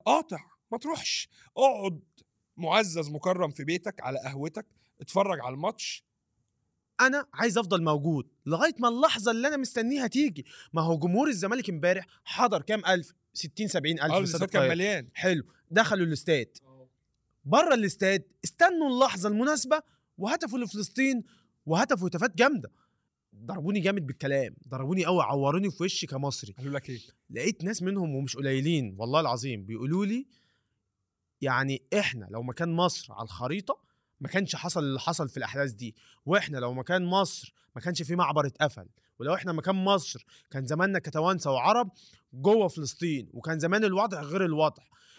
قاطع ما تروحش اقعد معزز مكرم في بيتك على قهوتك اتفرج على الماتش انا عايز افضل موجود لغايه ما اللحظه اللي انا مستنيها تيجي ما هو جمهور الزمالك امبارح حضر كام الف 60 70 الف اه في استاد الاستاد كان القاهرة. مليان حلو دخلوا الاستاد بره الاستاد استنوا اللحظه المناسبه وهتفوا لفلسطين وهتفوا هتافات جامده ضربوني جامد بالكلام ضربوني قوي عوروني في وشي كمصري قالوا لك ايه لقيت ناس منهم ومش قليلين والله العظيم بيقولوا لي يعني احنا لو مكان مصر على الخريطه ما كانش حصل اللي حصل في الاحداث دي واحنا لو مكان مصر ما كانش في معبر اتقفل ولو احنا مكان مصر كان زماننا كتوانسه وعرب جوه فلسطين وكان زمان الوضع غير الوضع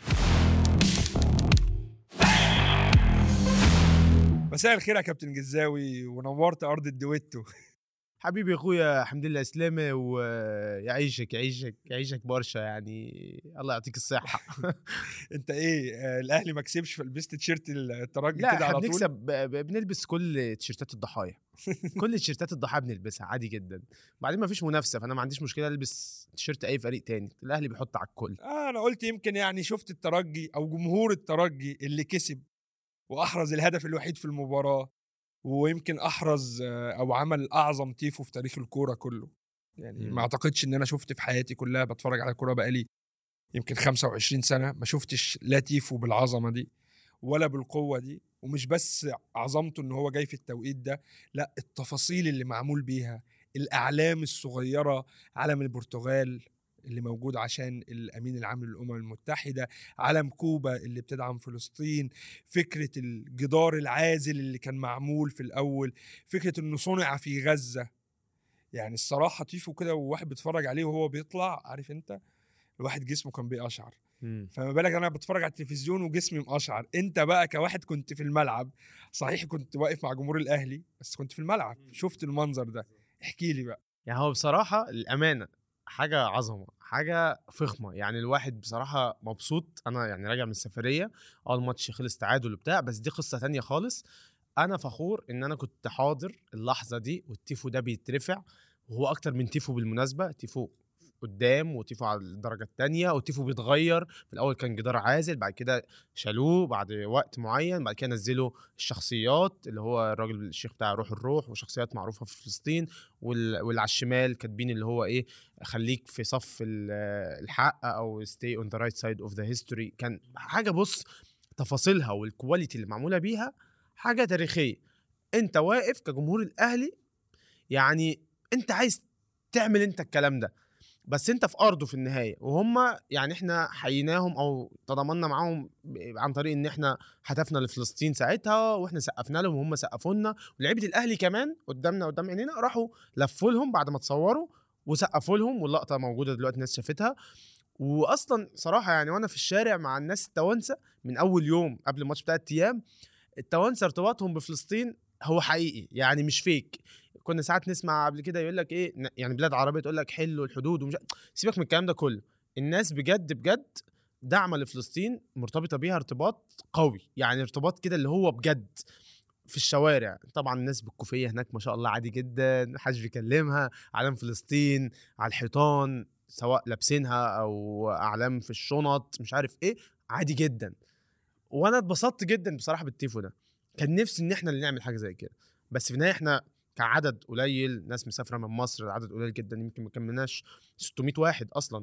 مساء الخير يا كابتن جزاوي ونورت ارض الدويتو حبيبي يا اخويا الحمد لله سلامه ويعيشك يعيشك يعيشك برشا يعني الله يعطيك الصحه انت ايه آه، الاهلي ما كسبش فلبست تيشيرت الترجي لا كده احنا على طول بنكسب ب- ب- بنلبس كل تيشيرتات الضحايا كل تيشيرتات الضحايا بنلبسها عادي جدا بعدين ما فيش منافسه فانا ما عنديش مشكله البس تيشيرت اي فريق تاني الاهلي بيحط على الكل آه انا قلت يمكن يعني شفت الترجي او جمهور الترجي اللي كسب واحرز الهدف الوحيد في المباراه ويمكن احرز آه، او عمل اعظم تيفو في تاريخ الكوره كله يعني مم. ما اعتقدش ان انا شفت في حياتي كلها بتفرج على الكوره بقالي يمكن 25 سنه ما شفتش لا تيفو بالعظمه دي ولا بالقوه دي ومش بس عظمته ان هو جاي في التوقيت ده لا التفاصيل اللي معمول بيها الاعلام الصغيره علم البرتغال اللي موجود عشان الامين العام للامم المتحده علم كوبا اللي بتدعم فلسطين فكره الجدار العازل اللي كان معمول في الاول فكره انه صنع في غزه يعني الصراحه تيفو كده وواحد بيتفرج عليه وهو بيطلع عارف انت الواحد جسمه كان بيقشعر فما بالك انا بتفرج على التلفزيون وجسمي مقشعر انت بقى كواحد كنت في الملعب صحيح كنت واقف مع جمهور الاهلي بس كنت في الملعب شفت المنظر ده احكي لي بقى يعني هو بصراحه الامانه حاجه عظمه حاجه فخمه يعني الواحد بصراحه مبسوط انا يعني راجع من السفريه اه الماتش خلص تعادل وبتاع بس دي قصه تانية خالص انا فخور ان انا كنت حاضر اللحظه دي والتيفو ده بيترفع وهو اكتر من تيفو بالمناسبه تيفو قدام وتيفو على الدرجه الثانيه وتيفو بيتغير في الاول كان جدار عازل بعد كده شالوه بعد وقت معين بعد كده نزلوا الشخصيات اللي هو الراجل الشيخ بتاع روح الروح وشخصيات معروفه في فلسطين وال- واللي على الشمال كاتبين اللي هو ايه خليك في صف ال- الحق او stay on the right side of the history كان حاجه بص تفاصيلها والكواليتي اللي معموله بيها حاجه تاريخيه انت واقف كجمهور الاهلي يعني انت عايز تعمل انت الكلام ده بس انت في ارضه في النهايه وهم يعني احنا حييناهم او تضامنا معاهم ب- عن طريق ان احنا هتفنا لفلسطين ساعتها واحنا سقفنا لهم وهم سقفوا لنا ولعيبه الاهلي كمان قدامنا قدام عينينا راحوا لفوا لهم بعد ما تصوروا وسقفوا لهم واللقطه موجوده دلوقتي الناس شافتها واصلا صراحه يعني وانا في الشارع مع الناس التوانسه من اول يوم قبل الماتش بتاعت ايام التوانسه ارتباطهم بفلسطين هو حقيقي يعني مش فيك كنا ساعات نسمع قبل كده يقول لك ايه ن- يعني بلاد عربيه تقول لك حلوا الحدود ومش سيبك من الكلام ده كله الناس بجد بجد دعم لفلسطين مرتبطه بيها ارتباط قوي يعني ارتباط كده اللي هو بجد في الشوارع طبعا الناس بالكوفيه هناك ما شاء الله عادي جدا محدش بيكلمها علم فلسطين على الحيطان سواء لابسينها او اعلام في الشنط مش عارف ايه عادي جدا وانا اتبسطت جدا بصراحه بالتيفو ده كان نفسي ان احنا اللي نعمل حاجه زي كده بس في النهايه احنا كعدد قليل ناس مسافره من مصر عدد قليل جدا يمكن ما كملناش 600 واحد اصلا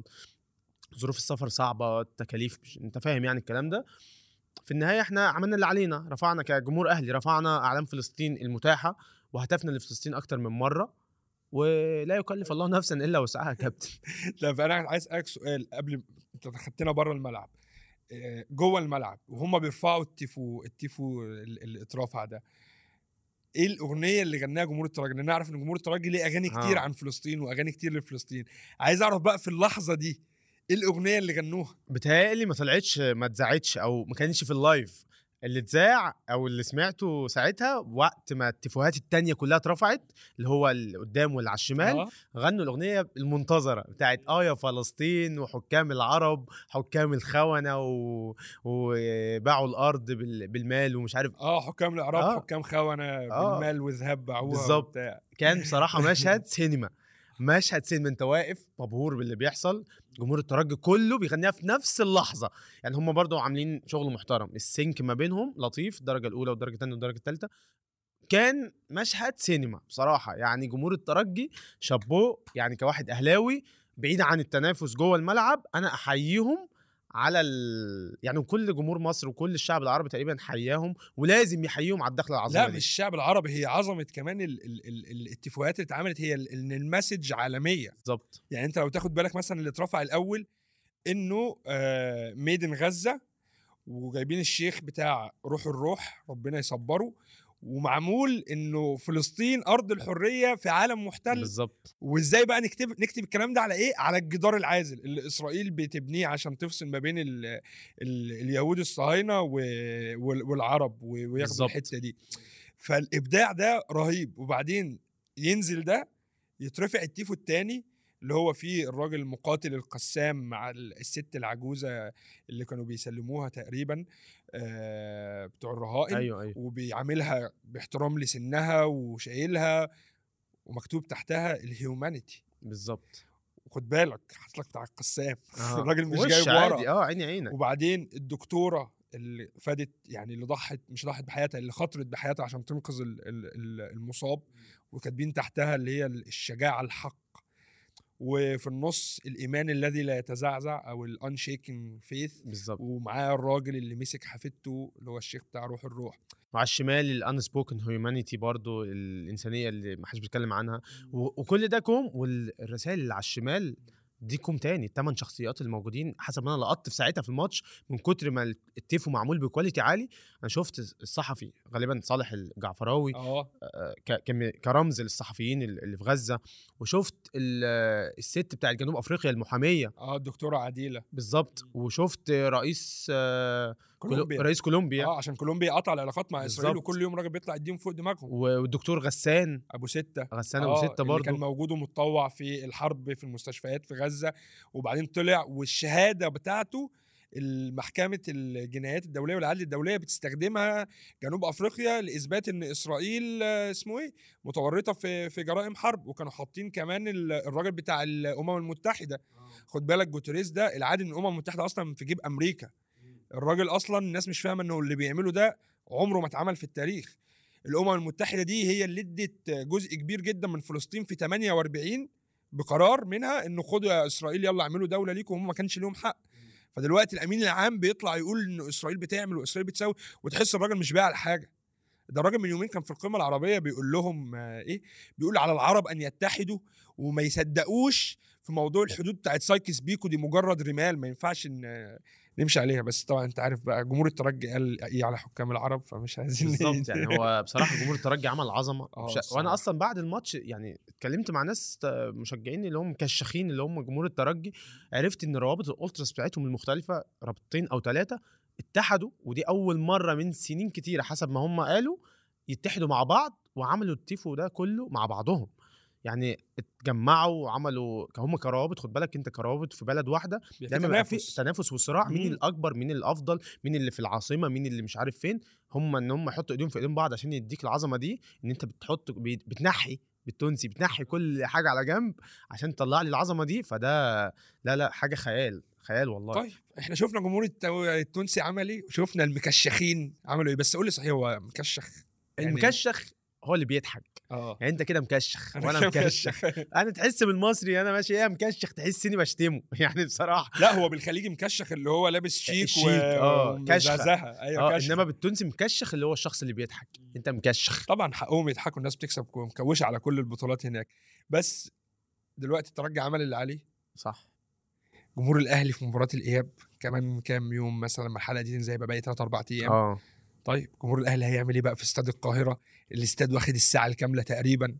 ظروف السفر صعبه التكاليف مش انت فاهم يعني الكلام ده في النهايه احنا عملنا اللي علينا رفعنا كجمهور اهلي رفعنا اعلام فلسطين المتاحه وهتفنا لفلسطين اكتر من مره ولا يكلف الله نفسا الا وسعها يا كابتن لا فانا عايز اسالك سؤال قبل انت خدتنا بره الملعب آه، جوه الملعب وهم بيرفعوا التيفو التيفو ال- اللي اترفع ده ايه الاغنيه اللي غناها جمهور الترجي لان نعرف ان جمهور الترجي ليه اغاني كتير آه. عن فلسطين واغاني كتير لفلسطين عايز اعرف بقى في اللحظه دي ايه الاغنيه اللي غنوها بتهيألي ما طلعتش ما اتذاعتش او ما كانش في اللايف اللي اتذاع او اللي سمعته ساعتها وقت ما التيفوهات التانية كلها اترفعت اللي هو اللي قدام واللي على الشمال آه. غنوا الاغنيه المنتظره بتاعت اه يا فلسطين وحكام العرب حكام الخونه و... وباعوا الارض بال... بالمال ومش عارف اه حكام الاعراب آه. حكام خونه آه. بالمال وذهب باعوها بالظبط. وبتاع. كان بصراحه مشهد سينما مشهد سينما انت واقف مبهور باللي بيحصل جمهور الترجي كله بيغنيها في نفس اللحظه يعني هم برضو عاملين شغل محترم السينك ما بينهم لطيف الدرجه الاولى والدرجه الثانيه والدرجه الثالثه كان مشهد سينما بصراحه يعني جمهور الترجي شابوه يعني كواحد اهلاوي بعيد عن التنافس جوه الملعب انا احييهم على ال... يعني كل جمهور مصر وكل الشعب العربي تقريبا حياهم ولازم يحييهم على الدخله العظيمه لا دي. مش الشعب العربي هي عظمه كمان ال ال ال الاتفاقات اللي اتعملت هي ال- ان المسج عالميه بالظبط يعني انت لو تاخد بالك مثلا اللي اترفع الاول انه آه ميدن غزه وجايبين الشيخ بتاع روح الروح ربنا يصبره ومعمول انه فلسطين ارض الحريه في عالم محتل بالظبط وازاي بقى نكتب نكتب الكلام ده على ايه على الجدار العازل اللي اسرائيل بتبنيه عشان تفصل ما بين ال ال اليهود الصهاينه و- وال- والعرب و- وياخدوا بالظبط. الحته دي فالابداع ده رهيب وبعدين ينزل ده يترفع التيفو التاني اللي هو فيه الراجل المقاتل القسام مع ال- الست العجوزه اللي كانوا بيسلموها تقريبا آه، بتوع الرهائن ايوه ايوه وبيعاملها باحترام لسنها وشايلها ومكتوب تحتها الهيومانيتي بالظبط وخد بالك حاطط لك بتاع القسام آه. الراجل مش وش جايب عادي، ورا اه عيني عينك وبعدين الدكتوره اللي فادت يعني اللي ضحت مش ضحت بحياتها اللي خاطرت بحياتها عشان تنقذ ال- ال- ال- المصاب وكاتبين تحتها اللي هي الشجاعه الحق وفي النص الايمان الذي لا يتزعزع او الانشيكن فيث بالظبط ومعاه الراجل اللي مسك حفيدته اللي هو الشيخ بتاع روح الروح وعلى الشمال الانسبوكن هيومانيتي برضو الانسانيه اللي ما حدش بيتكلم عنها و- وكل ده كوم والرسائل اللي على الشمال دي كوم تاني الثمان شخصيات الموجودين حسب ما انا لقطت في ساعتها في الماتش من كتر ما التيفو معمول بكواليتي عالي انا شفت الصحفي غالبا صالح الجعفراوي اه آه، ك- كم- كرمز للصحفيين اللي في غزه وشفت ال- الست بتاعت جنوب افريقيا المحاميه اه الدكتوره عديله بالظبط وشفت رئيس آه، كولو- كولومبيا رئيس كولومبيا اه عشان كولومبيا قطع العلاقات مع اسرائيل بالظبط. وكل يوم راجل بيطلع يديهم فوق دماغهم والدكتور غسان ابو سته غسان آه، ابو سته اللي كان برضه موجود ومتطوع في الحرب في المستشفيات في غزه وبعدين طلع والشهاده بتاعته محكمة الجنايات الدولية والعدل الدولية بتستخدمها جنوب أفريقيا لإثبات إن إسرائيل آه، اسمه إيه متورطة في في جرائم حرب وكانوا حاطين كمان ال- الراجل بتاع الأمم المتحدة خد بالك جوتريس ده العادي إن الأمم المتحدة أصلا في جيب أمريكا الراجل أصلا الناس مش فاهمة إنه اللي بيعمله ده عمره ما اتعمل في التاريخ الأمم المتحدة دي هي اللي ادت جزء كبير جدا من فلسطين في 48 بقرار منها انه خدوا يا اسرائيل يلا اعملوا دوله ليكم وهم ما كانش لهم حق فدلوقتي الامين العام بيطلع يقول ان اسرائيل بتعمل واسرائيل بتسوي وتحس الراجل مش بايع الحاجه ده الراجل من يومين كان في القمه العربيه بيقول لهم آه، ايه بيقول على العرب ان يتحدوا وما يصدقوش في موضوع الحدود بتاعت سايكس بيكو دي مجرد رمال ما ينفعش ان آه، نمشي عليها بس طبعا انت عارف بقى جمهور الترجي قال ايه على حكام العرب فمش عايزين بالظبط يعني هو بصراحه جمهور الترجي عمل عظمه آه، مش... الصراحة. وانا اصلا بعد الماتش يعني اتكلمت مع ناس ت- مشجعين اللي هم مكشخين اللي هم جمهور الترجي عرفت ان روابط الالتراس بتاعتهم المختلفه رابطتين او ثلاثه اتحدوا ودي اول مره من سنين كتيره حسب ما هم قالوا يتحدوا مع بعض وعملوا التيفو ده كله مع بعضهم يعني اتجمعوا وعملوا هم كروابط خد بالك انت كروابط في بلد واحده بيبقى في دايما بيبقى في تنافس. تنافس وصراع مين مم. الاكبر مين الافضل مين اللي في العاصمه مين اللي مش عارف فين هم ان هم يحطوا ايديهم في ايدين بعض عشان يديك العظمه دي ان انت بتحط بي- بتنحي بالتونسي بتنحي كل حاجه على جنب عشان تطلع لي العظمه دي فده لا لا حاجه خيال خيال والله طيب احنا شفنا جمهور التو- التونسي عمل ايه وشفنا المكشخين عملوا ايه بس قول لي صحيح هو مكشخ يعني- المكشخ هو اللي بيضحك اه يعني انت كده مكشخ أنا وانا كده مكشخ انا تحس بالمصري انا ماشي ايه مكشخ تحسني بشتمه يعني بصراحه لا هو بالخليجي مكشخ اللي هو لابس شيك الشيك، و... آه، كشخة. ومزعزعة. ايوه اه كشخ انما بالتونسي مكشخ اللي هو الشخص اللي بيضحك انت مكشخ طبعا حقهم يضحكوا الناس بتكسب مكوشه على كل البطولات هناك بس دلوقتي الترجي عمل اللي عليه صح جمهور الاهلي في مباراه الاياب كمان كام يوم مثلا لما الحلقه دي تنزل هيبقى باقي 3 4 ايام اه طيب جمهور الاهلي هيعمل ايه بقى في استاد القاهره الاستاد واخد الساعه الكامله تقريبا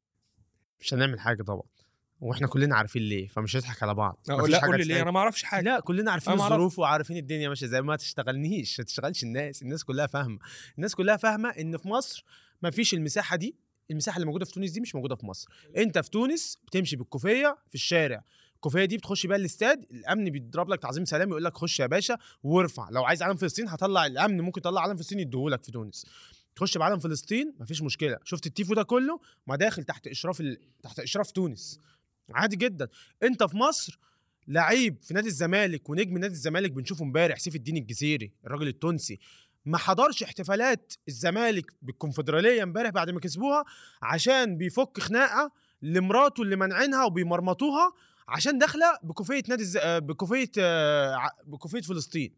مش هنعمل حاجه طبعا واحنا كلنا عارفين ليه فمش هنضحك على بعض أقول مفيش لا حاجة قول لي ليه تتعمل. انا ما اعرفش حاجه لا كلنا عارفين أنا ما أعرف. الظروف وعارفين الدنيا ماشيه زي ما تشتغلنيش ما تشتغلش الناس الناس كلها فاهمه الناس كلها فاهمه ان في مصر ما فيش المساحه دي المساحه اللي موجوده في تونس دي مش موجوده في مصر انت في تونس بتمشي بالكوفيه في الشارع الكوفيه دي بتخش بيها الاستاد الامن بيضرب لك تعظيم سلام يقول لك خش يا باشا وارفع لو عايز علم فلسطين هطلع الامن ممكن يطلع علم فلسطين يديهولك في تونس تخش بعلم فلسطين مفيش مشكله شفت التيفو ده كله ما داخل تحت اشراف ال... تحت اشراف تونس عادي جدا انت في مصر لعيب في نادي الزمالك ونجم نادي الزمالك بنشوفه امبارح سيف الدين الجزيري الراجل التونسي ما حضرش احتفالات الزمالك بالكونفدراليه امبارح بعد ما كسبوها عشان بيفك خناقه لمراته اللي منعينها وبيمرمطوها عشان داخله بكوفيه نادي الز... آه، بكوفيه آه، ع- بكوفيه فلسطين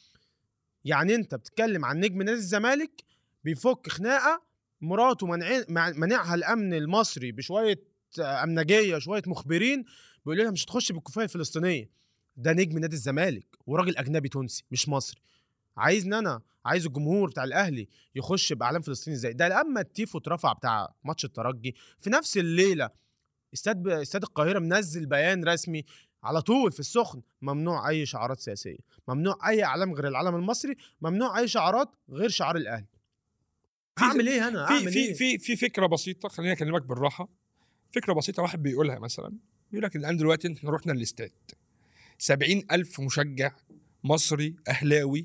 يعني انت بتتكلم عن نجم نادي الزمالك بيفك خناقه مراته منعين مع- منعها الامن المصري بشويه آه، امنجيه شويه مخبرين بيقول لها مش هتخش بالكوفيه الفلسطينيه ده نجم نادي الزمالك وراجل اجنبي تونسي مش مصري عايزني انا عايز الجمهور بتاع الاهلي يخش باعلام فلسطين ازاي ده لما التيفو اترفع بتاع ماتش الترجي في نفس الليله استاد استاد القاهره منزل بيان رسمي على طول في السخن ممنوع اي شعارات سياسيه ممنوع اي اعلام غير العلم المصري ممنوع اي شعارات غير شعار الاهلي في- اعمل ايه انا في اعمل في ايه في في فكره بسيطه خليني اكلمك بالراحه فكره بسيطه واحد بيقولها مثلا بيقول لك الان دلوقتي احنا رحنا الاستاد سبعين ألف مشجع مصري أهلاوي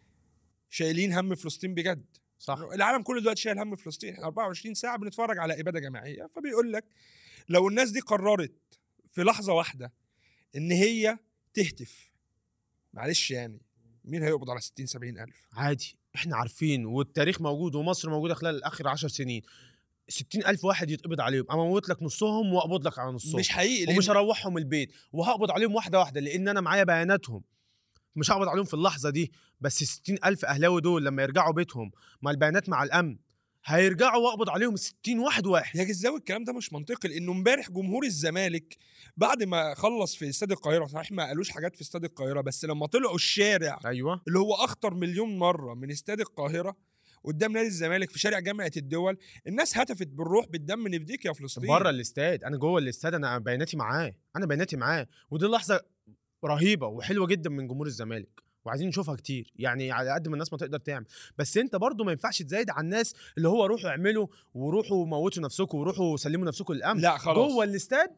شايلين هم فلسطين بجد صح العالم كله دلوقتي شايل هم فلسطين احنا 24 ساعة بنتفرج على إبادة جماعية فبيقول لك لو الناس دي قررت في لحظة واحدة إن هي تهتف معلش يعني مين هيقبض على 60 70 ألف عادي احنا عارفين والتاريخ موجود ومصر موجوده خلال اخر عشر سنين ستين ألف واحد يتقبض عليهم اموت لك نصهم واقبض لك على نصهم مش حقيقي لأن ومش هروحهم البيت وهقبض عليهم واحده واحده لان انا معايا بياناتهم مش هقبض عليهم في اللحظه دي بس ستين ألف اهلاوي دول لما يرجعوا بيتهم مع البيانات مع الامن هيرجعوا واقبض عليهم 60 واحد واحد يا جزاوي الكلام ده مش منطقي لانه امبارح جمهور الزمالك بعد ما خلص في استاد القاهره صحيح ما قالوش حاجات في استاد القاهره بس لما طلعوا الشارع ايوه اللي هو اخطر مليون مره من استاد القاهره قدام نادي الزمالك في شارع جامعه الدول الناس هتفت بالروح بالدم نفديك يا فلسطين بره الاستاد انا جوه الاستاد انا بياناتي معاه انا بياناتي معاه ودي لحظه رهيبه وحلوه جدا من جمهور الزمالك وعايزين نشوفها كتير يعني على قد ما الناس ما تقدر تعمل بس انت برضو ما ينفعش تزايد على الناس اللي هو روحوا اعملوا وروحوا موتوا نفسكم وروحوا سلموا نفسكم للامن لا خلاص جوه الاستاد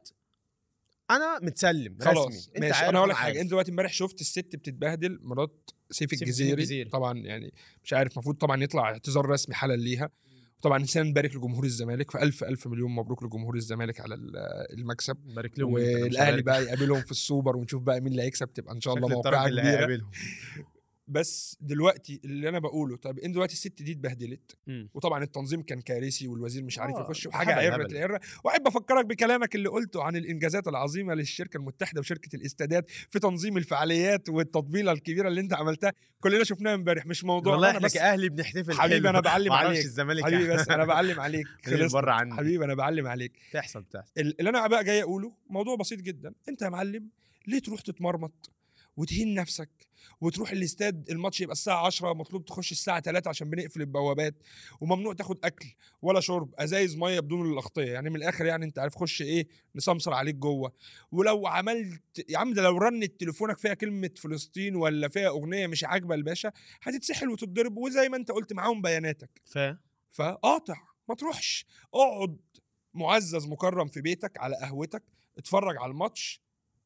انا متسلم خلاص رسمي انت ماشي عارف انا هقول لك وأنا حاجه عارف. انت دلوقتي امبارح شفت الست بتتبهدل مرات سيف سيف الجزيري, الجزيري. طبعا يعني مش عارف المفروض طبعا يطلع اعتذار رسمي حالا ليها طبعا نسينا نبارك لجمهور الزمالك فالف الف مليون مبروك لجمهور الزمالك على ال- المكسب بارك لهم أنت، أنا مش والاهلي عارف. بقى يقابلهم في السوبر ونشوف بقى مين اللي هيكسب تبقى ان شاء الله شكل الطرف موقعه اللي كبيره هيقابلهم بس دلوقتي اللي انا بقوله طب انت دلوقتي الست دي اتبهدلت مم. وطبعا التنظيم كان كارثي والوزير مش عارف آه، يخش ده وحاجه هبل عرت هبل. العره واحب افكرك بكلامك اللي قلته عن الانجازات العظيمه للشركه المتحده وشركه الاستادات في تنظيم الفعاليات والتطبيله الكبيره اللي انت عملتها كلنا شفناها امبارح مش موضوع والله انا احنا بس كاهلي بنحتفل حبيبي حلو. انا بعلم معرفش عليك الزمالك حبيبي بس انا بعلم عليك اللي خلصت. بره عني حبيبي انا بعلم عليك تحصل تحصل ال- اللي انا بقى جاي اقوله موضوع بسيط جدا انت يا معلم ليه تروح تتمرمط وتهين نفسك وتروح الاستاد الماتش يبقى الساعة 10 مطلوب تخش الساعة 3 عشان بنقفل البوابات وممنوع تاخد أكل ولا شرب أزايز مية بدون الأغطية يعني من الآخر يعني أنت عارف خش إيه نسمسر عليك جوه ولو عملت يا عم ده لو رنت تليفونك فيها كلمة فلسطين ولا فيها أغنية مش عاجبة الباشا هتتسحل وتتضرب وزي ما أنت قلت معاهم بياناتك ف فقاطع ما تروحش اقعد معزز مكرم في بيتك على قهوتك اتفرج على الماتش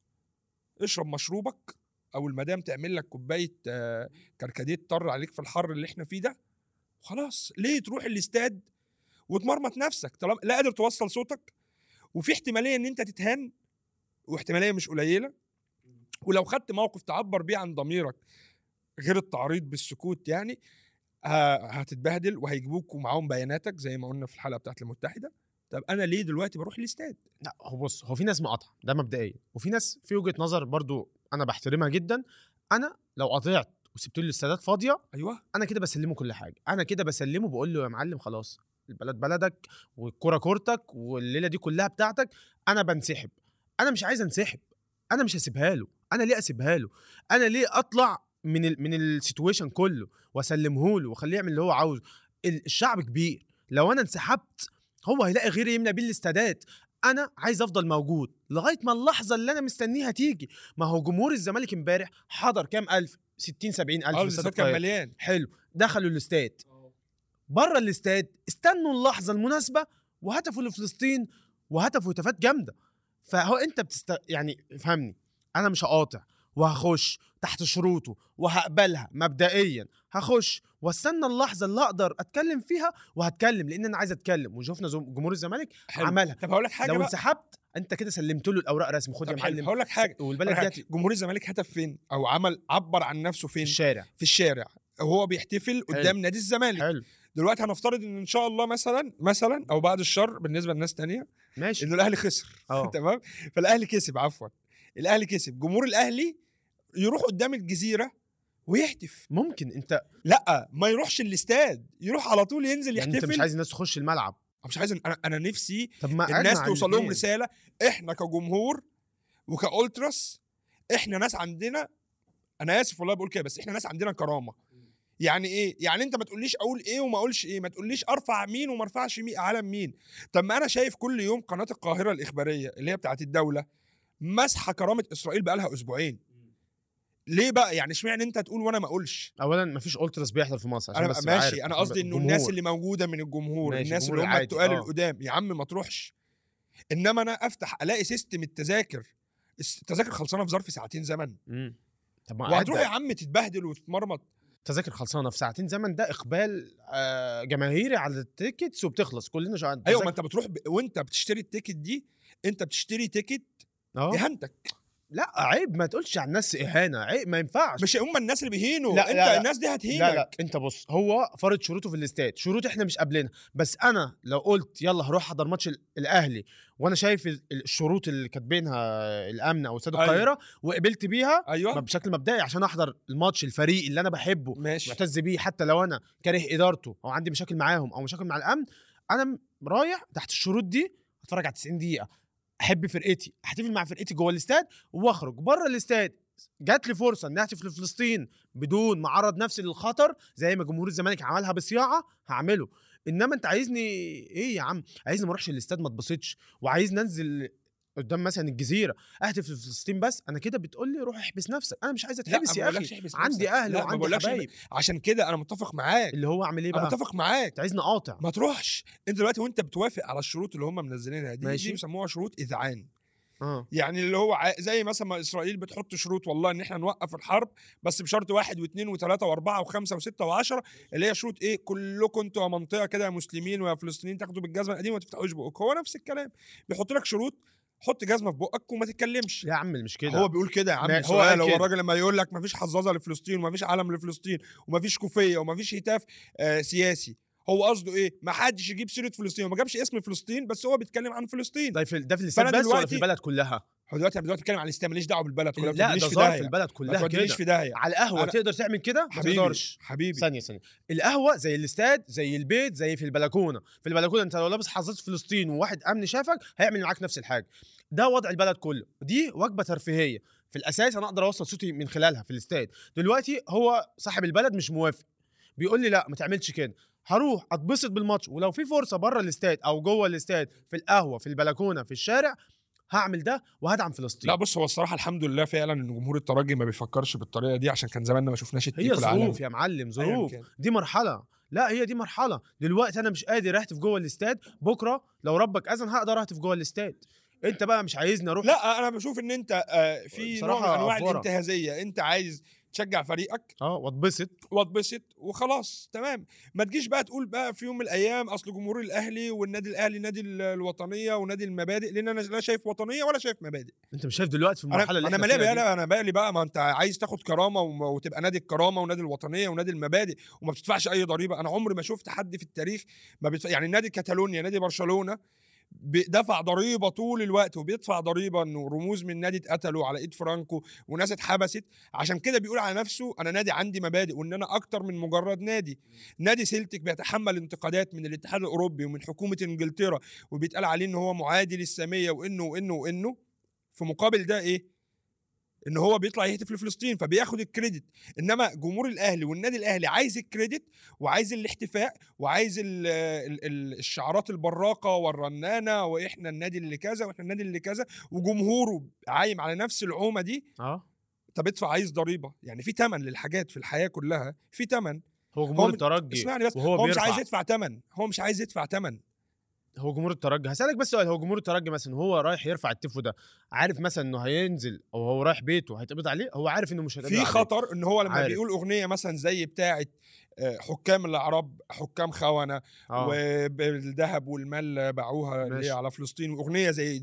اشرب مشروبك او المدام تعمل لك كوبايه آه، كركديه طر عليك في الحر اللي احنا فيه ده خلاص ليه تروح الاستاد وتمرمط نفسك طالما لا قادر توصل صوتك وفي احتماليه ان انت تتهان واحتماليه مش قليله ولو خدت موقف تعبر بيه عن ضميرك غير التعريض بالسكوت يعني ه- هتتبهدل وهيجيبوك ومعاهم بياناتك زي ما قلنا في الحلقه بتاعت المتحده طب انا ليه دلوقتي بروح الاستاد لا هو بص هو في ناس مقاطعه ده مبدئيا وفي ناس في وجهه نظر برضو انا بحترمها جدا انا لو قطعت وسبت له الاستادات فاضيه ايوه انا كده بسلمه كل حاجه انا كده بسلمه بقول له يا معلم خلاص البلد بلدك والكره كورتك والليله دي كلها بتاعتك انا بنسحب انا مش عايز انسحب انا مش هسيبها له انا ليه اسيبها له انا ليه اطلع من ال من السيتويشن كله واسلمه له واخليه يعمل اللي هو عاوزه ال- الشعب كبير لو انا انسحبت هو هيلاقي غيري يملى بيه الاستادات انا عايز افضل موجود لغايه ما اللحظه اللي انا مستنيها تيجي ما هو جمهور الزمالك امبارح حضر كام الف 60 70 الف اه في استاد الاستاد كان القاهرة. مليان حلو دخلوا الاستاد بره الاستاد استنوا اللحظه المناسبه وهتفوا لفلسطين وهتفوا هتافات جامده فهو انت بتست يعني فهمني انا مش هقاطع وهخش تحت شروطه وهقبلها مبدئيا هخش واستنى اللحظه اللي اقدر اتكلم فيها وهتكلم لان انا عايز اتكلم وشفنا زم- جمهور الزمالك حلو. عملها طب هقول لك حاجه لو بقى انسحبت انت كده سلمت له الاوراق رسمي خد يا طب حلو، معلم هقول لك حاجه والبلد هقول لك دي حاجة. جمهور الزمالك هتف فين او عمل عبر عن نفسه في فين الشارع في الشارع وهو بيحتفل حلو. قدام نادي الزمالك حلو دلوقتي هنفترض ان ان شاء الله مثلا مثلا او بعد الشر بالنسبه لناس تانية ماشي انه الاهلي خسر اه تمام فالاهلي كسب عفوا الاهلي كسب جمهور الاهلي يروح قدام الجزيره ويهتف ممكن انت لا ما يروحش الاستاد يروح على طول ينزل يعني يحتفل انت مش عايز الناس تخش الملعب مش عايز انا انا نفسي طب ما الناس أجمع توصل لهم الاتنين. رساله احنا كجمهور وكاولتراس احنا ناس عندنا انا اسف والله بقول كده بس احنا ناس عندنا كرامه يعني ايه يعني انت ما تقوليش اقول ايه وما اقولش ايه ما تقوليش ارفع مين وما ارفعش مين علم مين طب ما انا شايف كل يوم قناه القاهره الاخباريه اللي هي بتاعت الدوله مسحه كرامه اسرائيل بقالها اسبوعين ليه بقى يعني اشمعنى انت تقول وانا ما اقولش اولا مفيش التراس بيحصل في مصر عشان انا بس تبقى ماشي عارف، انا عشان قصدي انه الجمهور. الناس اللي موجوده من الجمهور ماشي، الناس الجمهور اللي هم العادي، التقال آه. القدام يا عم ما تروحش انما انا افتح الاقي سيستم التذاكر التذاكر خلصانه في ظرف ساعتين زمن مم. طب ما وهتروح يا عدى. عم تتبهدل وتتمرمط تذاكر خلصانه في ساعتين زمن ده اقبال آه جماهيري على التيكتس وبتخلص كلنا شو عند ايوه ما انت بتروح ب... وانت بتشتري التيكت دي انت بتشتري تيكت اه اهانتك لا عيب ما تقولش على الناس اهانه عيب ما ينفعش مش هم الناس اللي بيهينوا لا، انت لا، لا. الناس دي هتهينك لا لا انت بص هو فرض شروطه في الاستاد شروط احنا مش قابلينها بس انا لو قلت يلا هروح احضر ماتش ال- الاهلي وانا شايف ال- الشروط اللي كاتبينها الامن او استاد أيوة. القاهره وقبلت بيها ايوه بشكل مبدئي عشان احضر الماتش الفريق اللي انا بحبه ماشي معتز بيه حتى لو انا كاره ادارته او عندي مشاكل معاهم او مشاكل مع الامن انا م- رايح تحت الشروط دي اتفرج على 90 دقيقه احب فرقتي احتفل مع فرقتي جوه الاستاد واخرج بره الاستاد جات لي فرصه اني احتفل في فلسطين بدون ما اعرض نفسي للخطر زي ما جمهور الزمالك عملها بصياعه هعمله انما انت عايزني ايه يا عم عايزني ما اروحش الاستاد ما اتبسطش وعايزني انزل قدام مثلا الجزيره اهتف في فلسطين بس انا كده بتقول لي روح احبس نفسك انا مش عايز لا اتحبس ما يا بقولكش اخي احبس عندي نفسك. اهل لا، ما وعندي بقولكش حبايب عشان كده انا متفق معاك اللي هو اعمل ايه انا بقى متفق معاك انت عايزني اقاطع ما تروحش انت دلوقتي وانت بتوافق على الشروط اللي هم منزلينها دي ماشي. دي بيسموها شروط اذعان اه يعني اللي هو ع- زي مثلا ما اسرائيل بتحط شروط والله ان احنا نوقف الحرب بس بشرط واحد واثنين وثلاثه واربعه وخمسه وسته وعشره اللي هي شروط ايه كلكم انتوا يا منطقه كده يا مسلمين ويا فلسطينيين تاخدوا بالجزمه القديمه وما تفتحوش بقك هو نفس الكلام بيحط لك شروط حط جزمه في بقك وما تتكلمش يا عم مش كده هو بيقول كده يا عم ما- هو هو قال هو كده. الراجل لما يقول لك مفيش حظاظه لفلسطين ومفيش علم لفلسطين ومفيش كوفيه ومفيش هتاف آه سياسي هو قصده ايه؟ ما حدش يجيب سيره فلسطين وما جابش اسم فلسطين بس هو بيتكلم عن فلسطين ده في ده في الاستاد فأنا بس ولا في دلوقتي- البلد كلها هو دلوقتي انا دلوقتي بتكلم عن الاسلام ماليش دعوه بالبلد كلها ما لا تودينيش ده في ظاهر داهية. في البلد ما كلها تودينيش كده في داهيه على القهوه أنا- تقدر تعمل كده ما حبيبي تقدرش حبيبي ثانيه ثانيه القهوه زي الاستاد زي البيت زي في البلكونه في البلكونه انت لو لابس حظاظ فلسطين وواحد امن شافك هيعمل معاك نفس الحاجه ده وضع البلد كله دي وجبه ترفيهيه في الاساس انا اقدر اوصل صوتي من خلالها في الاستاد دلوقتي هو صاحب البلد مش موافق بيقول لي لا ما تعملش كده هروح اتبسط بالماتش ولو في فرصه بره الاستاد او جوه الاستاد في القهوه في البلكونه في الشارع هعمل ده وهدعم فلسطين لا بص هو الصراحه الحمد لله فعلا ان جمهور الترجي ما بيفكرش بالطريقه دي عشان كان زماننا ما شفناش هي التيكو العالمي ظروف يا معلم أياً ظروف كان. دي مرحله لا هي دي مرحله دلوقتي انا مش قادر اهتف جوه الاستاد بكره لو ربك اذن هقدر اهتف جوه الاستاد انت بقى مش عايزني اروح لا انا بشوف ان انت آه، في نوع من بصراحة انواع أفورة. الانتهازيه انت عايز تشجع فريقك اه واتبسط واتبسط وخلاص تمام ما تجيش بقى تقول بقى في يوم من الايام اصل جمهور الاهلي والنادي الاهلي نادي ال- الوطنيه ونادي المبادئ لان انا لا شايف وطنيه ولا شايف مبادئ انت مش شايف دلوقتي في المرحله انا اللي انا احنا مالي فيها بقى دي؟ انا بالي بقى ما انت عايز تاخد كرامه وم- وتبقى نادي الكرامه ونادي الوطنيه ونادي المبادئ وما بتدفعش اي ضريبه انا عمري ما شفت حد في التاريخ ما بيدفع يعني نادي كاتالونيا نادي برشلونه دفع ضريبه طول الوقت وبيدفع ضريبه انه رموز من نادي اتقتلوا على ايد فرانكو وناس اتحبست عشان كده بيقول على نفسه انا نادي عندي مبادئ وان انا اكتر من مجرد نادي نادي سيلتيك بيتحمل انتقادات من الاتحاد الاوروبي ومن حكومه انجلترا وبيتقال عليه ان هو معادي للساميه وانه وانه وانه في مقابل ده ايه ان هو بيطلع يهتف لفلسطين فبياخد الكريدت انما جمهور الاهلي والنادي الاهلي عايز الكريدت وعايز الاحتفاء وعايز ال ال ال الشعارات البراقه والرنانه واحنا النادي اللي كذا واحنا النادي اللي كذا وجمهوره عايم على نفس العومه دي اه طب ادفع عايز ضريبه يعني في ثمن للحاجات في الحياه كلها في ثمن هو هو جمهور من- الترجي اسمعني بس وهو هو مش بيرفع عايز يدفع ثمن هو مش عايز يدفع ثمن هو جمهور الترجي هسألك بس سؤال هو جمهور الترجي مثلا هو رايح يرفع التفو ده عارف مثلا انه هينزل او هو رايح بيته هيتقبض عليه هو عارف انه مش هيتقبض في عليه خطر ان هو لما عارف. بيقول اغنيه مثلا زي بتاعه آه، حكام الاعراب حكام خونه اه وبالذهب والمال باعوها اللي ماشي. هي على فلسطين واغنيه زي دي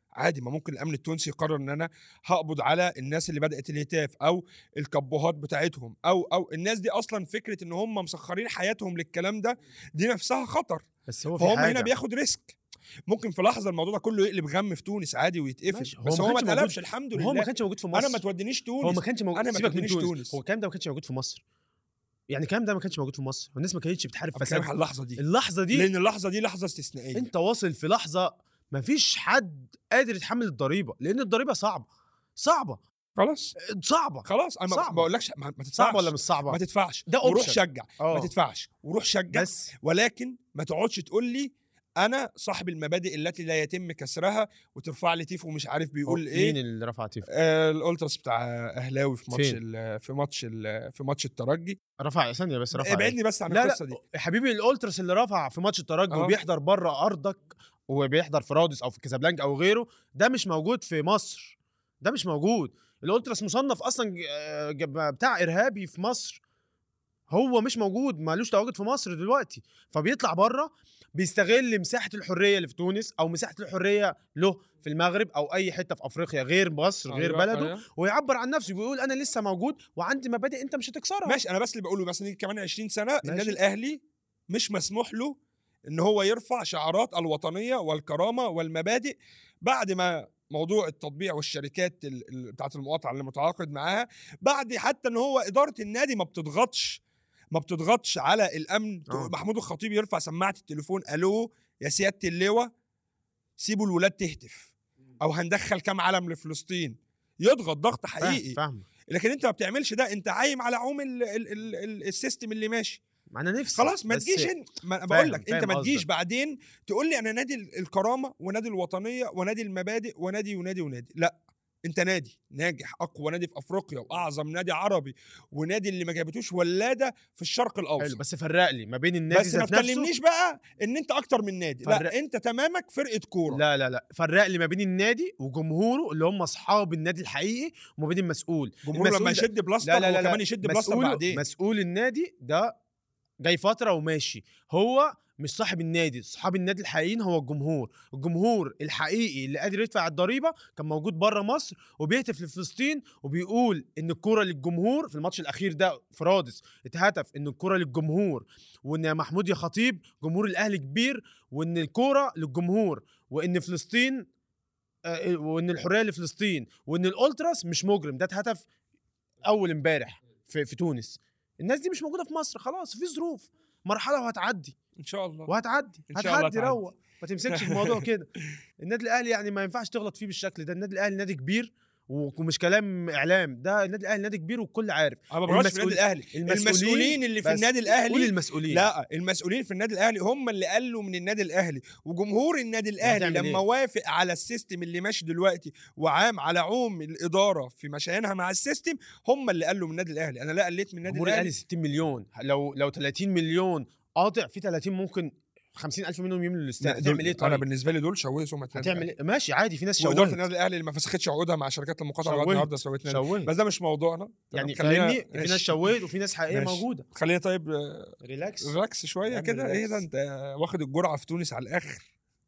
عادي ما ممكن الامن التونسي يقرر ان انا هقبض على الناس اللي بدات الهتاف او الكبهات بتاعتهم او او الناس دي اصلا فكره ان هم مسخرين حياتهم للكلام ده دي نفسها خطر بس هو في فهم حاجه هنا بياخد ريسك ممكن في لحظه الموضوع ده كله يقلب غم في تونس عادي ويتقفل ماشي، هو بس ما هو ما كانش موجود- اتقلبش الحمد هو ما لله كانش موجود في مصر انا ما تودينيش تونس هو ما كانش موجود أنا ما سيبك من تودينيش تونس. تونس. هو الكلام ده ما كانش موجود في مصر يعني الكلام ده ما كانش موجود في مصر والناس ما كانتش بتحارب أنا فساد بتكلم على اللحظه دي اللحظه دي لان اللحظه دي لحظه استثنائيه انت واصل في لحظه ما فيش حد قادر يتحمل الضريبه لان الضريبه صعبه صعبه خلاص صعبه خلاص انا ما صعبة. بقولكش ما, ما تدفعش صعبه ولا مش صعبه ما تدفعش ده وروح option. شجع ما اه تدفعش وروح شجع بس ولكن ما تقعدش تقول لي انا صاحب المبادئ التي لا يتم كسرها وترفع لي تيف ومش عارف بيقول مين ايه اللي رفع تيف آه الالتراس بتاع اهلاوي في ماتش فين؟ ال- في ماتش ال- في ماتش الترجي رفع ثانيه بس رفع إيه؟ ابعدني بس عن لا القصه لا دي يا حبيبي الالتراس اللي رفع في ماتش الترجي اه. وبيحضر بره ارضك وبيحضر في رادس او في كازابلانكا او غيره ده مش موجود في مصر ده مش موجود الالتراس مصنف اصلا ج- آه، ج- بتاع ارهابي في مصر هو مش موجود مالوش تواجد في مصر دلوقتي فبيطلع بره بيستغل مساحه الحريه اللي في تونس او مساحه الحريه له في المغرب او اي حته في افريقيا غير مصر غير أيوة، بلده أيوة. ويعبر عن نفسه بيقول انا لسه موجود وعندي مبادئ انت مش هتكسرها ماشي انا بس اللي بقوله مثلا كمان 20 سنه ماشي. النادي الاهلي مش مسموح له ان هو يرفع شعارات الوطنيه والكرامه والمبادئ بعد ما موضوع التطبيع والشركات ال- ال- بتاعت المقاطعه اللي متعاقد معاها بعد حتى ان هو اداره النادي ما بتضغطش ما بتضغطش على الامن آه. محمود الخطيب يرفع سماعه التليفون الو يا سياده اللواء سيبوا الولاد تهتف او هندخل كام علم لفلسطين يضغط ضغط حقيقي فاهم لكن انت ما بتعملش ده انت عايم على عوم ال ال ال ال السيستم اللي ماشي ما انا نفسي خلاص ما بس تجيش انت ما انا فاهم- بقول لك انت فاهم ما تجيش قصدك. بعدين تقول لي انا نادي ال- الكرامه ونادي الوطنيه ونادي المبادئ ونادي ونادي ونادي لا انت نادي ناجح اقوى نادي في افريقيا واعظم نادي عربي ونادي اللي ما جابتوش ولاده في الشرق حلو الاوسط بس فرق لي ما بين النادي بس ما ذات نفسه تكلمنيش بقى ان انت اكتر من نادي لا فرق- انت تمامك فرقه كوره لا لا لا فرق لي ما بين النادي وجمهوره اللي هم اصحاب النادي الحقيقي وما بين المسؤول جمهور المسؤول لما ده- يشد بلاستر لا لا هو لا, كمان لا. يشد بلاستر مسؤول بعدين مسؤول النادي ده جاي فتره وماشي هو مش صاحب النادي صاحب النادي الحقيقيين هو الجمهور الجمهور الحقيقي اللي قادر يدفع الضريبه كان موجود بره مصر وبيهتف لفلسطين وبيقول ان الكره للجمهور في الماتش الاخير ده في رادس اتهتف ان الكره للجمهور وان محمود يا خطيب جمهور الاهلي كبير وان الكره للجمهور وان فلسطين آه، وان الحريه لفلسطين وان الالتراس مش مجرم ده اتهتف اول امبارح في, في تونس الناس دي مش موجوده في مصر خلاص في ظروف مرحله وهتعدي ان شاء الله وهتعدي إن شاء الله هتعدي تعدي. روق ما تمسكش في الموضوع كده النادي الاهلي يعني ما ينفعش تغلط فيه بالشكل ده النادي الاهلي نادي كبير ومش كلام اعلام ده النادي الاهلي نادي كبير والكل عارف انا ما بقولش في المسؤول- النادي الاهلي المسؤولين اللي في بس النادي قول الاهلي المسؤولين لا المسؤولين في النادي الاهلي هم اللي قالوا من النادي الاهلي وجمهور النادي الاهلي هتعمل لما إيه؟ وافق على السيستم اللي ماشي دلوقتي وعام على عوم الاداره في مشيانها مع السيستم هم اللي قالوا من النادي الاهلي انا لا قلت من النادي جمهور الاهلي الاهلي 60 مليون لو لو 30 مليون قاطع في 30 ممكن 50000 منهم يملوا الاستاد لا، هتعمل دول- ايه انا طيب بالنسبه لي دول شوهوا سمعه النادي هتعمل ايه ماشي عادي في ناس الأهلي. واداره شوهت النادي الاهلي اللي ما فسختش عقودها مع شركات المقاطعه لغايه شوهت. النهارده سويت نادي شوهت بس ده مش موضوعنا يعني طب خلينا- فاهمني في ناس ماشي. شوهت وفي ناس حقيقيه ماشي. موجوده خلينا طيب آه، ريلاكس ريلاكس شويه يا عم كده ايه ده ريلاكس. انت واخد الجرعه في تونس على الاخر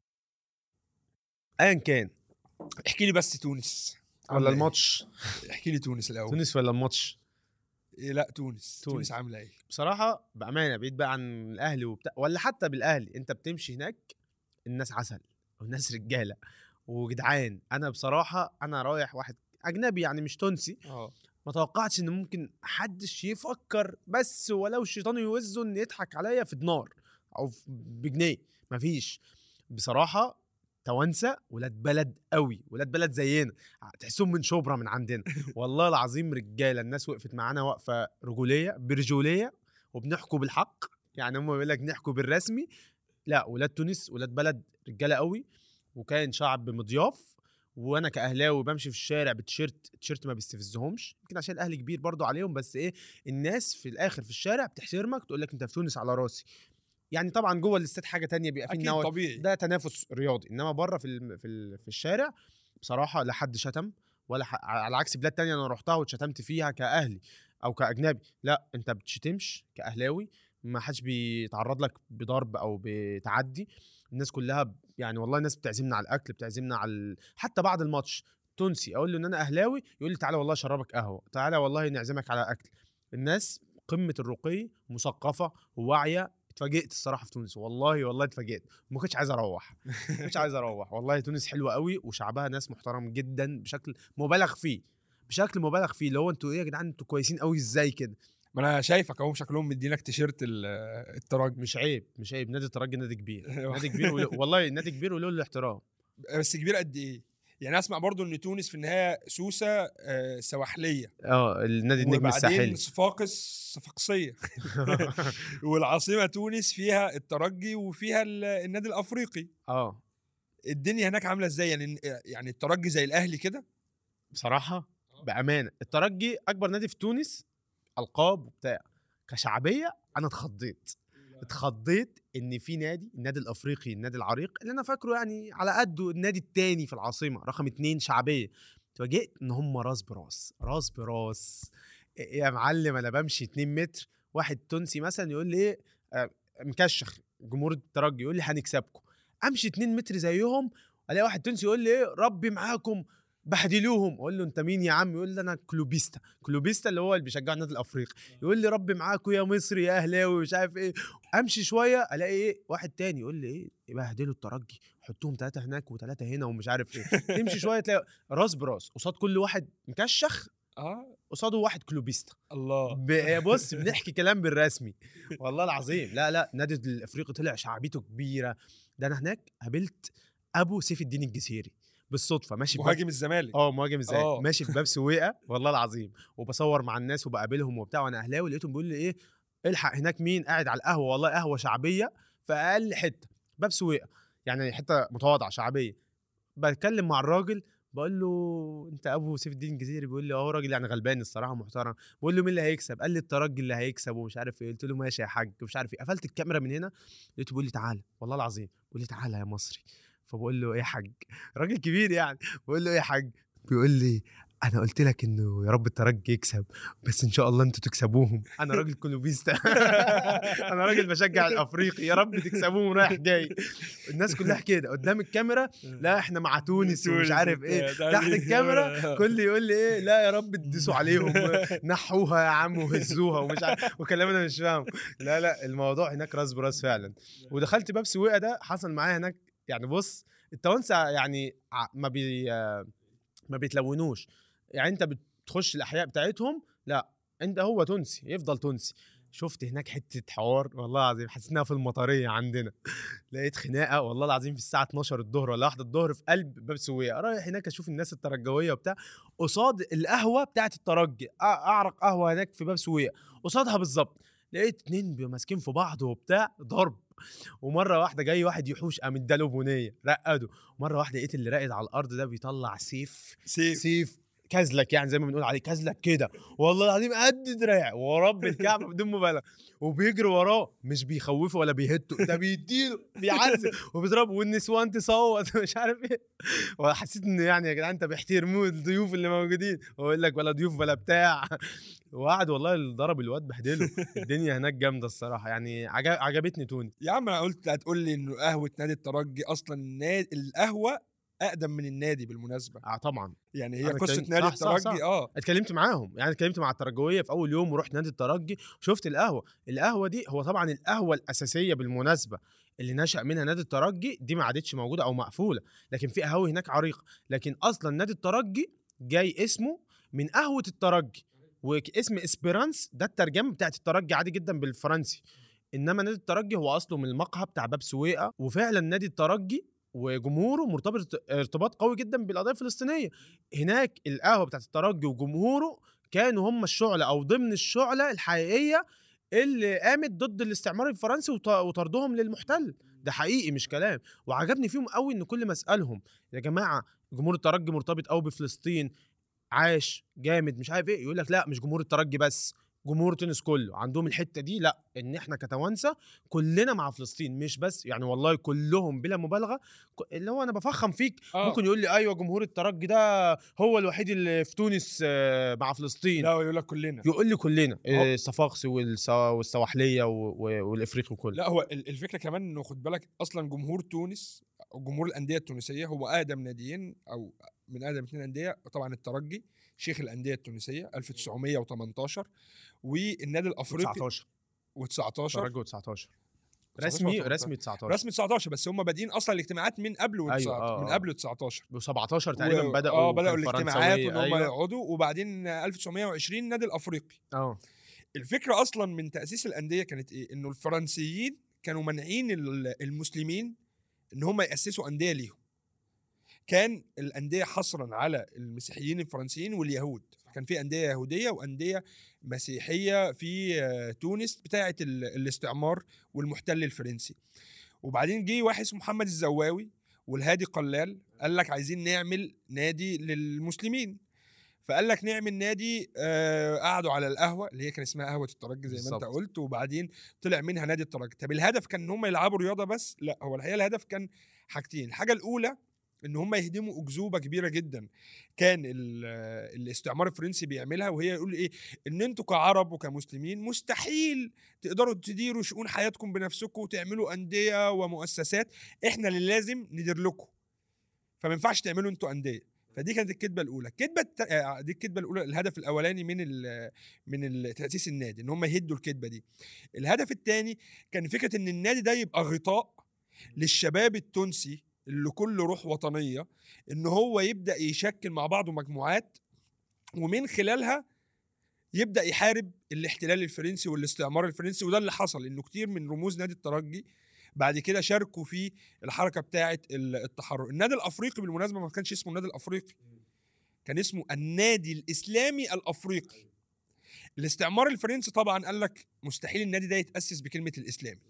ايا كان احكي لي بس تونس ولا عاملة إيه؟ الماتش احكي لي تونس الاول تونس ولا الماتش إيه لا تونس تونس. تونس عامله ايه بصراحه بامانه بعيد بقى عن الاهلي وبتاع ولا حتى بالاهلي انت بتمشي هناك الناس عسل والناس رجاله وجدعان انا بصراحه انا رايح واحد اجنبي يعني مش تونسي اه ما توقعتش ان ممكن حدش يفكر بس ولو الشيطان يوزه ان يضحك عليا في دينار او في- بجنيه مفيش بصراحه توانسه ولاد بلد قوي ولاد بلد زينا تحسهم من شبرا من عندنا والله العظيم رجاله الناس وقفت معانا وقفه رجوليه برجوليه وبنحكوا بالحق يعني هم بيقول لك نحكوا بالرسمي لا ولاد تونس ولاد بلد رجاله قوي وكان شعب مضياف وانا كاهلاوي بمشي في الشارع بتيشيرت التيشيرت ما بيستفزهمش يمكن عشان الاهلي كبير برضو عليهم بس ايه الناس في الاخر في الشارع بتحترمك تقول لك انت في تونس على راسي يعني طبعا جوه الاستاد حاجه تانية بيبقى في اكيد النوى طبيعي ده تنافس رياضي انما بره في الم- في ال- في الشارع بصراحه لا حد شتم ولا ح... على عكس بلاد تانية انا رحتها واتشتمت فيها كاهلي او كاجنبي لا انت بتشتمش كاهلاوي ما حدش بيتعرض لك بضرب او بتعدي الناس كلها ب- يعني والله الناس بتعزمنا على الاكل بتعزمنا على ال... حتى بعد الماتش تونسي اقول له ان انا اهلاوي يقول لي تعالى والله اشربك قهوه تعالى والله نعزمك على اكل الناس قمه الرقي مثقفه وواعيه اتفاجئت الصراحه في تونس والله والله اتفاجئت ما كنتش عايز اروح ما كنتش عايز اروح والله تونس حلوه قوي وشعبها ناس محترم جدا بشكل مبالغ فيه بشكل مبالغ فيه اللي هو انتوا ايه يا جدعان انتوا كويسين قوي ازاي كده ما انا شايفك اهو شكلهم مدينك تيشيرت ال- الترجي مش عيب مش عيب نادي الترجي نادي كبير نادي كبير وله- والله نادي كبير وله الاحترام بس كبير قد ايه يعني اسمع برضو ان تونس في النهايه سوسه آه، سواحليه اه النادي النجم وبعدين الساحلي صفاقس صفاقسيه والعاصمه تونس فيها الترجي وفيها ال- النادي الافريقي اه الدنيا هناك عامله ازاي يعني يعني الترجي زي الاهلي كده بصراحه بامانه الترجي اكبر نادي في تونس القاب وبتاع كشعبيه انا اتخضيت اتخضيت ان في نادي النادي الافريقي النادي العريق اللي انا فاكره يعني على قده النادي التاني في العاصمه رقم اتنين شعبيه اتفاجئت ان هم راس براس راس براس إيه يا معلم انا بمشي 2 متر واحد تونسي مثلا يقول لي ايه آه، مكشخ جمهور الترجي يقول لي هنكسبكم امشي 2 متر زيهم الاقي واحد تونسي يقول لي ايه ربي معاكم بهدلوهم اقول له انت مين يا عم يقول لي انا كلوبيستا كلوبيستا اللي هو اللي بيشجع النادي الافريقي يقول لي ربي معاكم يا مصري يا اهلاوي مش عارف ايه امشي شويه الاقي ايه واحد تاني يقول لي ايه يبهدلوا الترجي حطوهم ثلاثه هناك وثلاثه هنا ومش عارف ايه تمشي شويه تلاقي راس براس قصاد كل واحد مكشخ اه قصاده واحد كلوبيستا الله ب- بص بنحكي كلام بالرسمي والله العظيم لا لا نادي الافريقي طلع شعبيته كبيره ده انا هناك قابلت ابو سيف الدين الجزيري بالصدفه ماشي في باب- مهاجم الزمالك اه مهاجم ازاي آه. ماشي في باب سويقه والله العظيم وبصور مع الناس وبقابلهم وبتاع وانا اهلاوي لقيتهم بيقول لي ايه الحق هناك مين قاعد على القهوه والله قهوه شعبيه في اقل حته باب سويقه يعني حته متواضعه شعبيه بتكلم مع الراجل بقول له انت ابو سيف الدين الجزيري بيقول لي اه راجل يعني غلبان الصراحه محترم بقول له مين اللي هيكسب قال لي الترجي اللي هيكسب ومش عارف ايه قلت له ماشي يا حاج مش عارف ايه قفلت الكاميرا من هنا لقيته بيقول لي تعالى والله العظيم بيقول لي تعالى يا مصري فبقول له ايه يا حاج راجل كبير يعني بقول له ايه يا حاج بيقول لي انا قلت لك انه يا رب الترجي يكسب بس ان شاء الله انتوا تكسبوهم انا راجل كولوبيستا انا راجل بشجع الافريقي يا رب تكسبوهم رايح جاي الناس كلها كده قدام الكاميرا لا احنا مع تونس ومش عارف ايه تحت الكاميرا كل يقول لي ايه لا يا رب تدوسوا عليهم نحوها يا عم وهزوها ومش عارف وكلام انا مش فاهمه لا لا الموضوع هناك راس براس فعلا ودخلت باب سويقه ده حصل معايا هناك يعني بص التوانسه يعني ع- ما بي ما بيتلونوش يعني انت بتخش الاحياء بتاعتهم لا انت هو تونسي يفضل تونسي شفت هناك حته حوار والله العظيم حسيت انها في المطريه عندنا لقيت خناقه والله العظيم في الساعه 12 الظهر ولا 1 الظهر في قلب باب سويقه رايح هناك اشوف الناس الترجويه وبتاع قصاد القهوه بتاعت الترجي أ- اعرق قهوه هناك في باب سويقه قصادها بالظبط لقيت اتنين بي- ماسكين في بعض وبتاع ضرب ومره واحده جاي واحد يحوش قام اداله بنيه رقده مره واحده لقيت اللي راقد على الارض ده بيطلع سيف سيف سيف كازلك يعني زي ما بنقول عليه كازلك كده والله العظيم قد دراع ورب الكعبه بدون مبالغه وبيجري وراه مش بيخوفه ولا بيهته ده بيديله بيعذب وبيضربه والنسوان تصوت مش عارف ايه وحسيت ان يعني يا جدعان انت بيحترموا الضيوف اللي موجودين ويقول لك ولا ضيوف ولا بتاع وقعد والله اللي ضرب الواد بهدله الدنيا هناك جامده الصراحه يعني عجب عجبتني تونس يا عم انا قلت هتقول لي انه قهوه نادي الترجي اصلا النادي القهوه اقدم من النادي بالمناسبه اه طبعا يعني هي أنا قصه اتكلمت- نادي صح، صح، الترجي صح. اه اتكلمت معاهم يعني اتكلمت مع الترجويه في اول يوم ورحت نادي الترجي شفت القهوه القهوه دي هو طبعا القهوه الاساسيه بالمناسبه اللي نشأ منها نادي الترجي دي ما عادتش موجوده او مقفوله لكن في قهاوي هناك عريقه لكن اصلا نادي الترجي جاي اسمه من قهوه الترجي واسم اسبيرانس ده الترجمه بتاعت الترجي عادي جدا بالفرنسي انما نادي الترجي هو اصله من المقهى بتاع باب سويقه وفعلا نادي الترجي وجمهوره مرتبط ارتباط قوي جدا بالقضيه الفلسطينيه هناك القهوه بتاعت الترجي وجمهوره كانوا هم الشعله او ضمن الشعله الحقيقيه اللي قامت ضد الاستعمار الفرنسي وط- وطردهم للمحتل ده حقيقي مش كلام وعجبني فيهم قوي ان كل ما اسالهم يا جماعه جمهور الترجي مرتبط قوي بفلسطين عاش جامد مش عارف ايه يقول لك لا مش جمهور الترجي بس جمهور تونس كله عندهم الحته دي لا ان احنا كتوانسه كلنا مع فلسطين مش بس يعني والله كلهم بلا مبالغه ك- اللي هو انا بفخم فيك آه. ممكن يقول لي ايوه جمهور الترجي ده هو الوحيد اللي في تونس آه، مع فلسطين لا يقول لك كلنا يقول لي كلنا هو- آه، الصفاقسي والس- والسواحليه و- و- والافريقي كله لا هو ال- الفكره كمان انه خد بالك اصلا جمهور تونس او جمهور الانديه التونسيه هو اقدم ناديين او من اقدم اثنين انديه طبعا الترجي شيخ الانديه التونسيه 1918 والنادي الافريقي 19 و19 ترجي 19 19 رسمي و رسمي 19 رسمي 19 بس هم بادئين اصلا الاجتماعات من قبل و أيوة، آه، من آه. قبل 19 و17 تقريبا و- بداوا اه بداوا كان الاجتماعات فرنساوية، وان هم أيوة. يقعدوا وبعدين 1920 النادي الافريقي اه الفكره اصلا من تاسيس الانديه كانت ايه انه الفرنسيين كانوا مانعين ال- المسلمين ان هم ياسسوا انديه ليهم كان الانديه حصرا على المسيحيين الفرنسيين واليهود كان في انديه يهوديه وانديه مسيحيه في آه، تونس بتاعه ال- الاستعمار والمحتل الفرنسي وبعدين جه واحد اسمه محمد الزواوي والهادي قلال قال لك عايزين نعمل نادي للمسلمين فقال لك نعمل نادي آه قعدوا على القهوه اللي هي كان اسمها قهوه الترجي زي ما انت بالظبط. قلت وبعدين طلع منها نادي الترجي طب الهدف كان ان هم يلعبوا رياضه بس لا هو الحقيقه الهدف كان حاجتين الحاجه الاولى ان هم يهدموا اكذوبه كبيره جدا كان ال- آه، الاستعمار الفرنسي بيعملها وهي يقول ايه ان انتوا كعرب وكمسلمين مستحيل تقدروا تديروا شؤون حياتكم بنفسكم وتعملوا انديه ومؤسسات احنا اللي لازم ندير لكم فما ينفعش تعملوا انتوا انديه فدي كانت الكذبه الاولى الكذبه الت... آه، دي الكذبه الاولى الهدف الاولاني من ال... من ال- تاسيس النادي ان هم يهدوا الكذبه دي الهدف الثاني كان فكره ان النادي ده يبقى غطاء للشباب التونسي اللي كله روح وطنيه ان هو يبدا يشكل مع بعضه مجموعات ومن خلالها يبدا يحارب الاحتلال الفرنسي والاستعمار الفرنسي وده اللي حصل انه كتير من رموز نادي الترجي بعد كده شاركوا في الحركه بتاعه ال- التحرر النادي الافريقي بالمناسبه ما كانش اسمه النادي الافريقي كان اسمه النادي الاسلامي الافريقي الاستعمار الفرنسي طبعا قال لك مستحيل النادي ده يتاسس بكلمه الاسلامي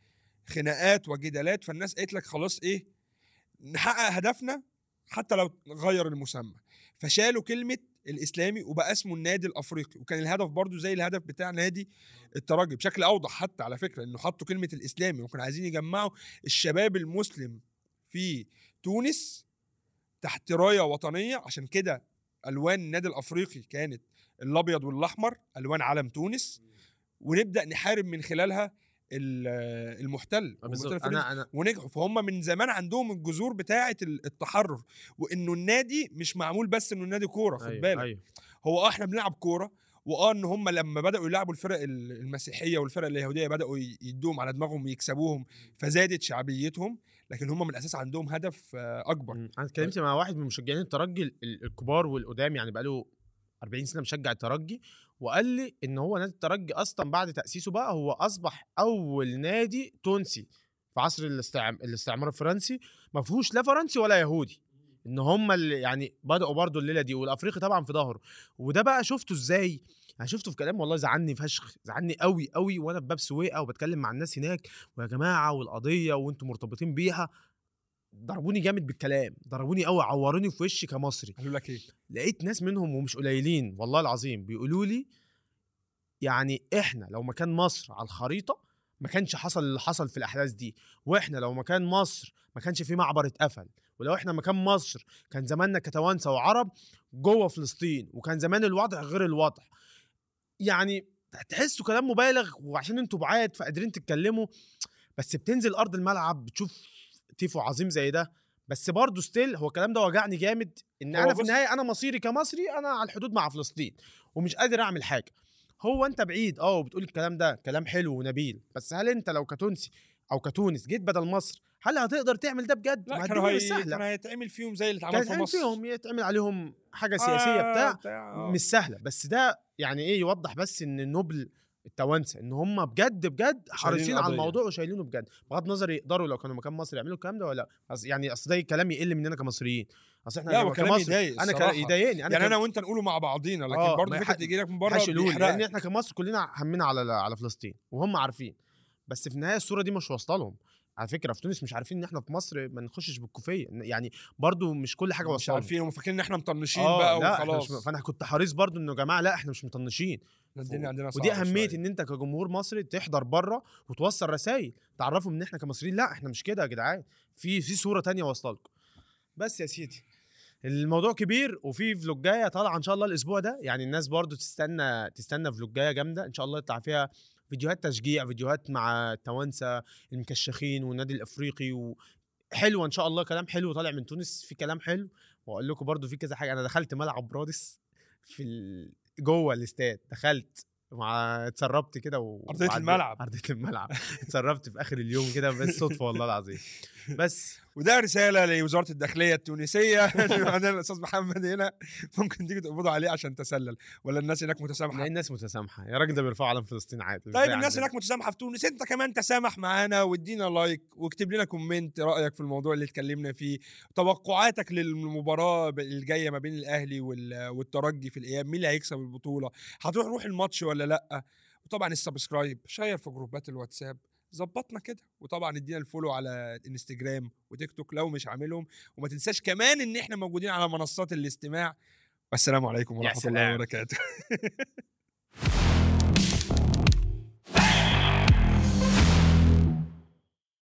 خناقات وجدالات فالناس قالت لك خلاص ايه نحقق هدفنا حتى لو غير المسمى فشالوا كلمه الاسلامي وبقى اسمه النادي الافريقي وكان الهدف برضو زي الهدف بتاع نادي الترجي بشكل اوضح حتى على فكره انه حطوا كلمه الاسلامي وكانوا عايزين يجمعوا الشباب المسلم في تونس تحت رايه وطنيه عشان كده الوان النادي الافريقي كانت الابيض والاحمر الوان علم تونس ونبدا نحارب من خلالها ال- المحتل والمحتل بالظبط الفرنسي. انا انا ونجحوا فهم من زمان عندهم الجذور بتاعه ال- التحرر وانه النادي مش معمول بس انه النادي كوره خد أيوة، بالك أيوة. هو اه احنا بنلعب كوره واه ان هم لما بداوا يلعبوا الفرق ال- المسيحيه والفرق اليهوديه بداوا ي- يدوهم على دماغهم ويكسبوهم فزادت شعبيتهم لكن هم من الاساس عندهم هدف آه، اكبر مم. انا اتكلمت مع واحد من مشجعين الترجي ال- ال- الكبار والقدام يعني بقاله 40 سنه مشجع الترجي وقال لي ان هو نادي الترجي اصلا بعد تاسيسه بقى هو اصبح اول نادي تونسي في عصر الاستعم... الاستعمار الفرنسي ما فيهوش لا فرنسي ولا يهودي ان هم اللي يعني بداوا برضو الليله دي والافريقي طبعا في ظهره وده بقى شفته ازاي انا شفته في كلام والله زعلني فشخ زعلني قوي قوي وانا في باب سويقه وبتكلم مع الناس هناك ويا جماعه والقضيه وانتم مرتبطين بيها ضربوني جامد بالكلام ضربوني قوي عوروني في وشي كمصري قالوا لك ايه لقيت ناس منهم ومش قليلين والله العظيم بيقولوا لي يعني احنا لو مكان مصر على الخريطه ما كانش حصل اللي حصل في الاحداث دي واحنا لو مكان مصر ما كانش في معبر اتقفل ولو احنا مكان مصر كان زماننا كتوانسه وعرب جوه فلسطين وكان زمان الوضع غير الوضع يعني تحسوا كلام مبالغ وعشان انتوا بعاد فقادرين تتكلموا بس بتنزل ارض الملعب بتشوف تيفو عظيم زي ده بس برضه ستيل هو الكلام ده وجعني جامد ان هو انا في بص- النهايه انا مصيري كمصري انا على الحدود مع فلسطين ومش قادر اعمل حاجه هو انت بعيد اه وبتقول الكلام ده كلام حلو ونبيل بس هل انت لو كتونسي او كتونس جيت بدل مصر هل هتقدر تعمل ده بجد لا ما كانوا الدنيا هي... مش سهله كان هيتعمل فيهم زي اللي اتعمل كان في يتعمل مصر فيهم يتعمل عليهم حاجه سياسيه آه، بتاع بتاع آه. مش سهله بس ده يعني ايه يوضح بس ان النوبل التوانسه ان هم بجد بجد حريصين على القضية. الموضوع وشايلينه بجد بغض النظر يقدروا لو كانوا مكان مصر يعملوا الكلام ده ولا لا أص- يعني اصل ده كلام يقل مننا كمصريين اصل احنا لا لما وكلام كمصر- يضايق انا الصراحة. كلا- يضايقني انا يعني كم- انا وانت نقوله مع بعضينا لكن آه، برضه ما فكره يح- تيجي لك من بره حاش يقولوا لان بيحرقك. احنا كمصر كلنا همنا على على فلسطين وهم عارفين بس في النهايه الصوره دي مش واصله لهم على فكره في تونس مش عارفين ان احنا في مصر ما نخشش بالكوفيه يعني برضو مش كل حاجه مش وصلنا عارفين وفاكرين ان احنا مطنشين اه بقى لا احنا وخلاص مش فانا كنت حريص برضو انه يا جماعه لا احنا مش مطنشين إحنا الدنيا عندنا ودي صعبة اهميه شوية. ان انت كجمهور مصري تحضر بره وتوصل رسائل تعرفهم ان احنا كمصريين لا احنا مش كده يا جدعان في في صوره تانية واصله لكم بس يا سيدي الموضوع كبير وفي فلوجايه طالعه ان شاء الله الاسبوع ده يعني الناس برضو تستنى تستنى فلوجايه جامده ان شاء الله يطلع فيها فيديوهات تشجيع فيديوهات مع التوانسه المكشخين والنادي الافريقي و... حلوه ان شاء الله كلام حلو طالع من تونس في كلام حلو واقول لكم برضو في كذا حاجه انا دخلت ملعب رادس في ال... جوه الاستاد دخلت مع اتسربت كده و... أرضية وعديت- الملعب. ارضيه الملعب اتسربت في اخر اليوم كده بس صدفه والله العظيم بس وده رساله لوزاره الداخليه التونسيه عندنا الاستاذ محمد هنا ممكن تيجي تقبضوا عليه عشان تسلل ولا الناس هناك متسامحه لا الناس متسامحه يا راجل ده بيرفعوا علم فلسطين عادي مش طيب زي الناس عندنا. هناك متسامحه في تونس انت كمان تسامح معانا وادينا لايك واكتب لنا كومنت رايك في الموضوع اللي اتكلمنا فيه توقعاتك للمباراه الجايه ما بين الاهلي وال- والترجي في الاياب مين اللي هيكسب البطوله هتروح روح الماتش ولا لا وطبعا السبسكرايب شير في جروبات الواتساب ظبطنا كده وطبعا ادينا الفولو على انستجرام وتيك توك لو مش عاملهم وما تنساش كمان ان احنا موجودين على منصات الاستماع والسلام عليكم يا ورحمه الله سلام. وبركاته